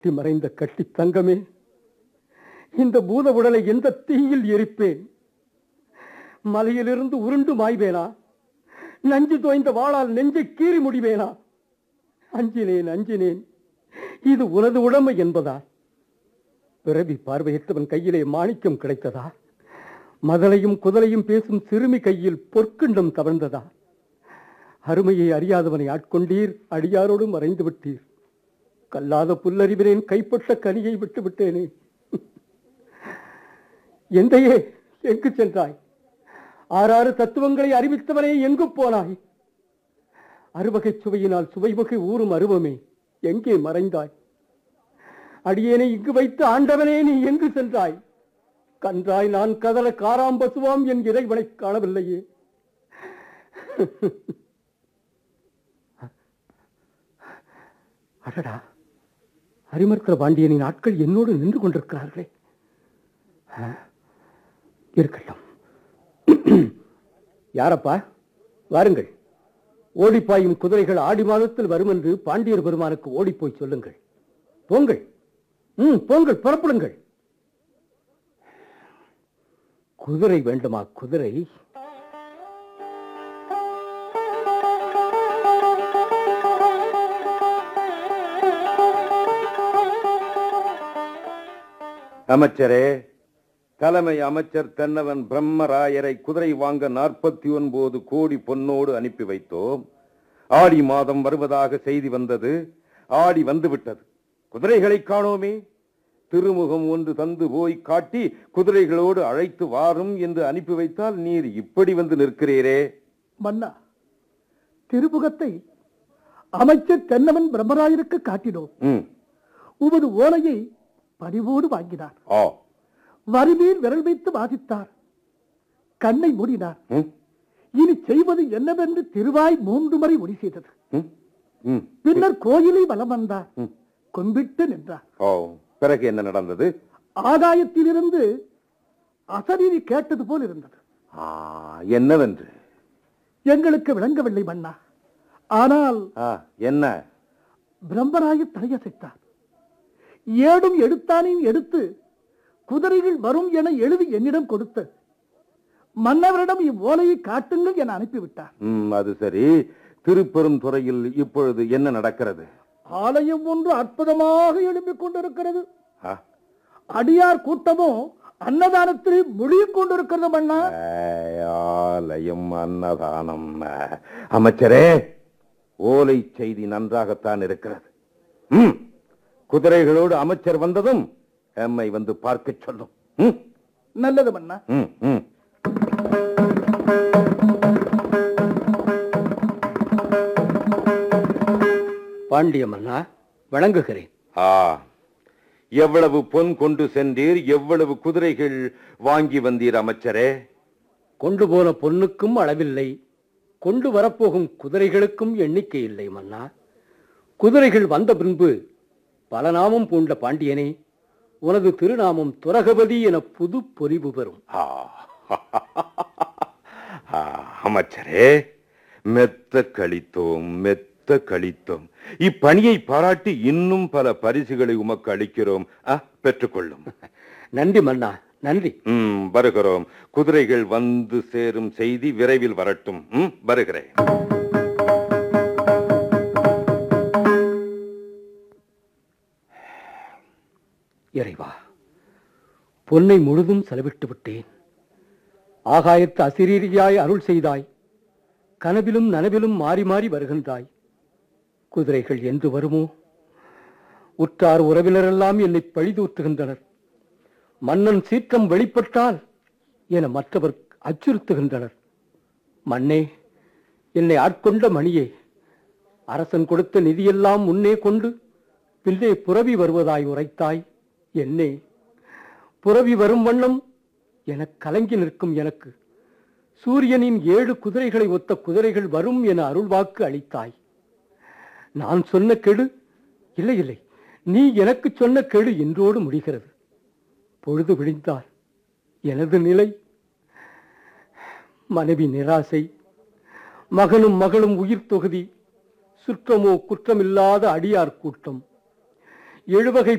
கட்டி மறைந்த கட்டி தங்கமே இந்த பூத உடலை எந்த தீயில் எரிப்பேன் மலையிலிருந்து உருண்டு மாய்வேனா நஞ்சு தோய்ந்த வாளால் நெஞ்சை கீறி முடிவேனா அஞ்சினேன் அஞ்சினேன் இது உனது உடமை என்பதா பிறவி பார்வையற்றவன் கையிலே மாணிக்கம் கிடைத்ததா மதலையும் குதலையும் பேசும் சிறுமி கையில் பொற்கிண்டம் தவழ்ந்ததா அருமையை அறியாதவனை ஆட்கொண்டீர் அடியாரோடு மறைந்து விட்டீர் கல்லாத புல்லறிவினேன் கைப்பட்ட கனியை விட்டு விட்டேனே எந்தையே எங்கு சென்றாய் ஆறாறு தத்துவங்களை அறிவித்தவனே எங்கு போனாய் அறுவகை சுவையினால் சுவைவகை ஊறும் அருவமே எங்கே மறைந்தாய் அடியேனை இங்கு வைத்து ஆண்டவனே நீ எங்கு சென்றாய் கன்றாய் நான் கதற காராம்பசுவாம் என் இறைவனை காணவில்லையே அடடா அரிமர்த்தர பாண்டியனின் ஆட்கள் என்னோடு நின்று கொண்டிருக்கிறார்களே ஆ, இருக்கட்டும் யாரப்பா வாருங்கள் ஓடிப்பாயும் குதிரைகள் ஆடி மாதத்தில் வரும் என்று பாண்டியர் பெருமானுக்கு ஓடிப்போய் சொல்லுங்கள் போங்கள் ம் போங்கள் புறப்படுங்கள் குதிரை வேண்டுமா குதிரை அமைச்சரே தலைமை அமைச்சர் தென்னவன் பிரம்மராயரை குதிரை வாங்க நாற்பத்தி ஒன்பது கோடி பொன்னோடு அனுப்பி வைத்தோம் ஆடி மாதம் வருவதாக செய்தி வந்தது ஆடி வந்துவிட்டது குதிரைகளை காணோமே திருமுகம் ஒன்று தந்து போய் காட்டி குதிரைகளோடு அழைத்து வாரும் என்று அனுப்பி வைத்தால் நீர் இப்படி வந்து நிற்கிறீரே மன்னா திருமுகத்தை அமைச்சர் தென்னவன் பிரம்மராயருக்கு காட்டினோம் ம் உமது ஓலையை பணிவோடு வாங்கினார் ஆ வரிமீர் விரல் வைத்து வாசித்தார் கண்ணை மூடினார் ம் இனி செய்வது என்னவென்று திருவாய் மூன்று முறை ஒளி செய்தது ம் ம் பின்னர் கோயிலை வலம் வந்தார் ம். கொம்பிட்டு நின்றார் ஓ பிறகு என்ன நடந்தது ஆகாயத்திலிருந்து அசரீரி கேட்டது போல் இருந்தது ஆ என்னவென்று எங்களுக்கு விளங்கவில்லை மன்னா ஆனால் ஆ என்ன பிரம்மராயர் தலையசைத்தார் ஏடும் எடுத்தானையும் எடுத்து குதிரைகள் வரும் என எழுதி என்னிடம் கொடுத்து மன்னவரிடம் இவ்வோலையை காட்டுங்கள் என அனுப்பிவிட்டார் ம் அது சரி திருப்பெரும் துறையில் இப்பொழுது என்ன நடக்கிறது ஆலயம் ஒன்று அற்புதமாக எழுப்பிக் கொண்டிருக்கிறது ஆ, அடியார் கூட்டமும் அன்னதானத்தில் முழுகிக் கொண்டிருக்கிறது மன்னா ஏய், ஆலயம் அன்னதானம் ஆ, அமைச்சரே ஓலை செய்தி நன்றாகத்தான் இருக்கிறது ம் குதிரைகளோடு அமைச்சர் வந்ததும் எம்மை வந்து பார்க்கச் சொல்லும் ம், நல்லது மன்னா ம், ம். பாண்டிய மன்னா வணங்குகிறேன் ஆ எவ்வளவு பொன் கொண்டு சென்றீர் எவ்வளவு குதிரைகள் வாங்கி வந்தீர் அமைச்சரே கொண்டு போன பொன்னுக்கும் அளவில்லை கொண்டு வரப்போகும் குதிரைகளுக்கும் எண்ணிக்கை இல்லை மன்னா குதிரைகள் வந்த பின்பு பல நாமம் பூண்ட பாண்டியனே உனது திருநாமம் துரகபதி என புது பொலிவு பெறும் ஆ. ஆ, அமைச்சரே மெத்த கழித்தோம் மெத்த கழித்தோம் இப்பணியை பாராட்டி இன்னும் பல பரிசுகளை உமக்கு அளிக்கிறோம் ஆ, பெற்றுக்கொள்ளும் நன்றி மன்னா நன்றி ம் வருகிறோம் குதிரைகள் வந்து சேரும் செய்தி விரைவில் வரட்டும் ம் வருகிறேன் இறைவா பொன்னை முழுதும் செலவிட்டு விட்டேன் ஆகாயத்து அசிரீரியாய் அருள் செய்தாய் கனவிலும் நனவிலும் மாறி மாறி வருகின்றாய் குதிரைகள் என்று வருமோ உற்றார் உறவினரெல்லாம் என்னை பழிதூற்றுகின்றனர் மன்னன் சீற்றம் வெளிப்பட்டால் என மற்றவர் அச்சுறுத்துகின்றனர் மன்னே என்னை ஆட்கொண்ட மணியே அரசன் கொடுத்த நிதியெல்லாம் முன்னே கொண்டு பிள்ளை புரவி வருவதாய் உரைத்தாய் என்னே புரவி வரும் வண்ணம் எனக் கலங்கி நிற்கும் எனக்கு சூரியனின் ஏழு குதிரைகளை ஒத்த குதிரைகள் வரும் என அருள்வாக்கு அளித்தாய் நான் சொன்ன கெடு இல்லை இல்லை நீ எனக்கு சொன்ன கெடு இன்றோடு முடிகிறது பொழுது விழிந்தால் எனது நிலை மனைவி நிராசை மகனும் மகளும் உயிர் தொகுதி சுற்றமோ குற்றமில்லாத அடியார் கூட்டம் எழுவகை